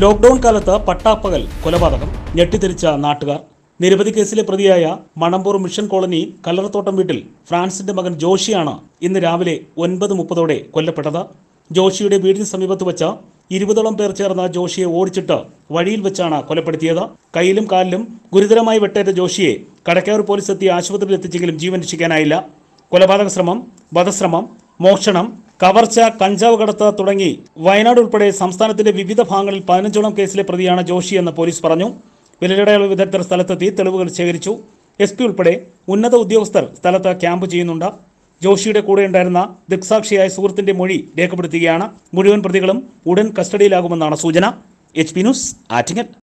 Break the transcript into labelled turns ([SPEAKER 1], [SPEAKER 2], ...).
[SPEAKER 1] lockdown കാലത്ത് പട്ടാപ്പകൽ കൊലപാതകം ഞെട്ടിത്തിരിച്ച നാട്ടുകാർ നിരവധി കേസിലെ പ്രതിയായ മണമ്പൂർ മിഷൻ കോളനി കല്ലറത്തോട്ടം വീട്ടിൽ ഫ്രാൻസിന്റെ മകൻ ജോഷിയാണ് ഇന്ന് രാവിലെ ഒൻപത് മുപ്പതോടെ കൊല്ലപ്പെട്ടത് ജോഷിയുടെ വീടിന് സമീപത്ത് വെച്ച ഇരുപതോളം പേർ ചേർന്ന് ജോഷിയെ ഓടിച്ചിട്ട് വഴിയിൽ വെച്ചാണ് കൊലപ്പെടുത്തിയത് കയ്യിലും കാലിലും ഗുരുതരമായി വെട്ടേറ്റ ജോഷിയെ കടക്കാവൂർ പോലീസ് എത്തി ആശുപത്രിയിൽ എത്തിച്ചെങ്കിലും ജീവൻ രക്ഷിക്കാനായില്ല കൊലപാതക ശ്രമം വധശ്രമം മോഷണം കവർച്ച കഞ്ചാവ് കടത്ത് തുടങ്ങി വയനാട് ഉൾപ്പെടെ സംസ്ഥാനത്തിന്റെ വിവിധ ഭാഗങ്ങളിൽ പതിനഞ്ചോളം കേസിലെ പ്രതിയാണ് ജോഷി എന്ന് പോലീസ് പറഞ്ഞു വിരലടയാള വിദഗ്ധർ സ്ഥലത്തെത്തി തെളിവുകൾ ശേഖരിച്ചു എസ് പി ഉൾപ്പെടെ ഉന്നത ഉദ്യോഗസ്ഥർ സ്ഥലത്ത് ക്യാമ്പ് ചെയ്യുന്നുണ്ട് ജോഷിയുടെ കൂടെയുണ്ടായിരുന്ന ദൃക്സാക്ഷിയായ സുഹൃത്തിന്റെ മൊഴി രേഖപ്പെടുത്തുകയാണ് മുഴുവൻ പ്രതികളും ഉടൻ കസ്റ്റഡിയിലാകുമെന്നാണ് സൂചന എച്ച് പി ന്യൂസ് ആറ്റിങ്ങൽ